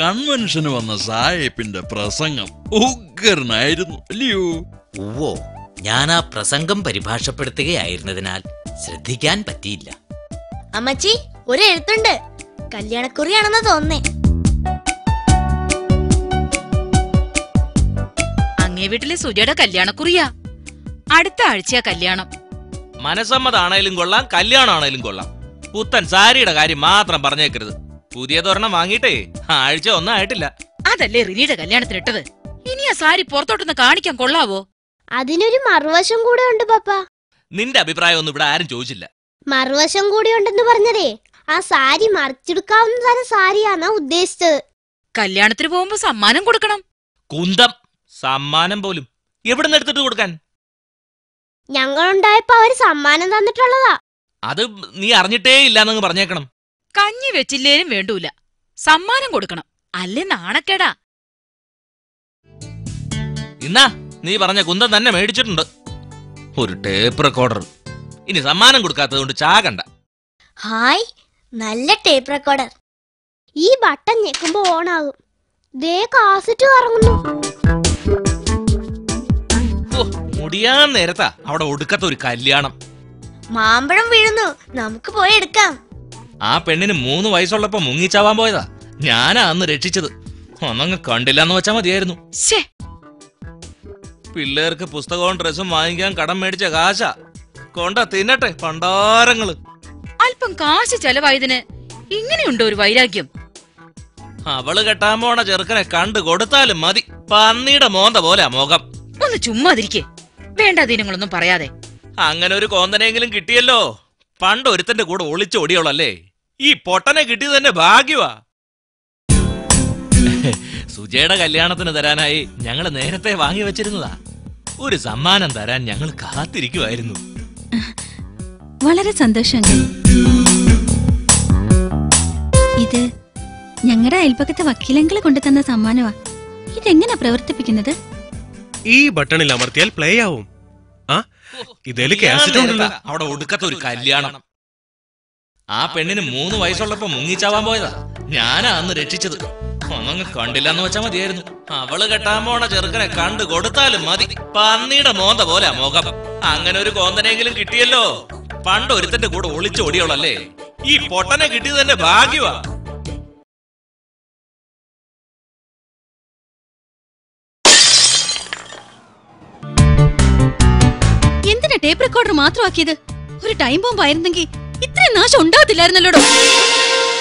കൺവെൻഷന് വന്ന സായേപ്പിന്റെ പ്രസംഗം ഉഗ്രനായിരുന്നു അല്ലയോ ഉവ്വോ ഞാൻ ആ പ്രസംഗം പരിഭാഷപ്പെടുത്തുകയായിരുന്നതിനാൽ ശ്രദ്ധിക്കാൻ പറ്റിയില്ല അമ്മച്ചി ഒരു എഴുത്തുണ്ട് കല്യാണക്കുറിയാണെന്ന് തോന്നേ അങ്ങേ വീട്ടിലെ സുജയുടെ കല്യാണക്കുറിയാ അടുത്ത ആഴ്ചയാ കല്യാണം മനസ്സമ്മതാണേലും കൊള്ളാം കല്യാണമാണേലും കൊള്ളാം പുത്തൻ സാരിയുടെ കാര്യം മാത്രം പറഞ്ഞേക്കരുത് പുതിയതൊരെണ്ണം വാങ്ങിയിട്ടേ ആഴ്ച ഒന്നും ആയിട്ടില്ല അതല്ലേ റിനിയുടെ കല്യാണത്തിനിട്ടത് ഇനി ആ സാരി പുറത്തോട്ടൊന്ന് കാണിക്കാൻ കൊള്ളാവോ അതിനൊരു മറുവശം കൂടെ ഉണ്ട് പപ്പ നിന്റെ അഭിപ്രായം ഒന്നും ഇവിടെ ആരും ചോദിച്ചില്ല മറുവശം കൂടി ഉണ്ടെന്ന് പറഞ്ഞതേ ആ സാരി മറിച്ചെടുക്കാവുന്ന തരം സാരിയാന്നാ ഉദ്ദേശിച്ചത് കല്യാണത്തിന് പോകുമ്പോ സമ്മാനം കൊടുക്കണം കുന്തം സമ്മാനം പോലും എവിടെ നിന്ന് എടുത്തിട്ട് കൊടുക്കാൻ ഞങ്ങളുണ്ടായപ്പോ അവര് സമ്മാനം തന്നിട്ടുള്ളതാ അത് നീ അറിഞ്ഞിട്ടേ ഇല്ലാന്നങ്ങ് പറഞ്ഞേക്കണം കഞ്ഞി വെച്ചില്ലേലും വേണ്ടൂല സമ്മാനം കൊടുക്കണം അല്ലേ നാണക്കേടാ ഇന്നാ നീ പറഞ്ഞ കുന്തം തന്നെ മേടിച്ചിട്ടുണ്ട് ഒരു ടേപ്പ് റെക്കോർഡർ ഇനി സമ്മാനം കൊടുക്കാത്തത് കൊണ്ട് ചാകണ്ട ഹായ് നല്ല ടേപ്പ് റെക്കോർഡർ ഈ ബട്ടൺ ഞെക്കുമ്പോ ഓണാകും ദേ കാസറ്റ് കറങ്ങുന്നു ഓ മുടിയാൻ നേരത്താ അവിടെ ഒടുക്കത്തെ ഒരു കല്യാണം മാമ്പഴം വീഴുന്നു നമുക്ക് പോയി എടുക്കാം ആ പെണ്ണിന് മൂന്ന് വയസ്സുള്ളപ്പോ മുങ്ങിച്ചാവാൻ പോയതാ ഞാനാ അന്ന് രക്ഷിച്ചത് ഒന്നങ്ങ് കണ്ടില്ലെന്ന് വെച്ചാ മതിയായിരുന്നു ശേ പിള്ളേർക്ക് പുസ്തകവും ഡ്രസ്സും വാങ്ങിക്കാൻ കടം മേടിച്ച കാശ കൊണ്ട തിന്നട്ടെ പണ്ടാരങ്ങള് അല്പം കാശ് ചെലവായതിന് ഇങ്ങനെയുണ്ടോ ഒരു വൈരാഗ്യം അവള് കെട്ടാൻ പോണ ചെറുക്കനെ കണ്ടു കൊടുത്താലും മതി പന്നിയുടെ മോന്ത പോലെ മുഖം ഒന്ന് ചുമ്മാതിരിക്കെ വേണ്ട ദിനങ്ങളൊന്നും പറയാതെ അങ്ങനെ ഒരു കോന്തനെങ്കിലും കിട്ടിയല്ലോ പണ്ട് ഒരുത്തന്റെ കൂടെ ഒളിച്ചോടിയോളല്ലേ ഈ പൊട്ടനെ കിട്ടിയത് തന്നെ ഭാഗ്യവാ സുജയുടെ കല്യാണത്തിന് തരാനായി ഞങ്ങൾ നേരത്തെ വാങ്ങി വെച്ചിരുന്നതാ ഒരു സമ്മാനം തരാൻ ഞങ്ങൾ കാത്തിരിക്കുമായിരുന്നു വളരെ സന്തോഷം അങ്കിൾ ഇത് ഞങ്ങളുടെ അയൽപക്കത്തെ വക്കീലങ്കിള് കൊണ്ടുതന്ന സമ്മാനമാ ഇതെങ്ങനെ പ്രവർത്തിപ്പിക്കുന്നത് ഈ ബട്ടണിൽ അമർത്തിയാൽ പ്ലേ ആവും ആ ഇതേല് ഞാൻ കാസറ്റ് ഉണ്ടല്ലോ നേരത്താ അവിടെ ഒടുക്കത്തെ ഒരു കല്യാണം ആ പെണ്ണിന് മൂന്ന് വയസ്സുള്ളപ്പോ മുങ്ങിച്ചാവാൻ പോയതാ ഞാനാ അന്ന് രക്ഷിച്ചത് ഒന്നങ്ങ് കണ്ടില്ലെന്ന് വെച്ചാ മതിയായിരുന്നു അവള് കെട്ടാൻ പോണ ചെറുക്കനെ കണ്ടു കൊടുത്താലും മതി പന്നിയുടെ മോന്ത പോലെ മുഖം അങ്ങനെ ഒരു കോന്തനെങ്കിലും കിട്ടിയല്ലോ പണ്ട് ഒരുത്തന്റെ കൂടെ ഒളിച്ചോടിയോളല്ലേ ഈ പൊട്ടനെ കിട്ടിയത് തന്നെ ഭാഗ്യവാ എന്തിനാ ടേപ്പ് റെക്കോർഡർ മാത്രമാക്കിയത് ഒരു ടൈം ബോംബ് ആയിരുന്നെങ്കിൽ ഇത്രയും നാശം ഉണ്ടാകത്തില്ലായിരുന്നല്ലോടോ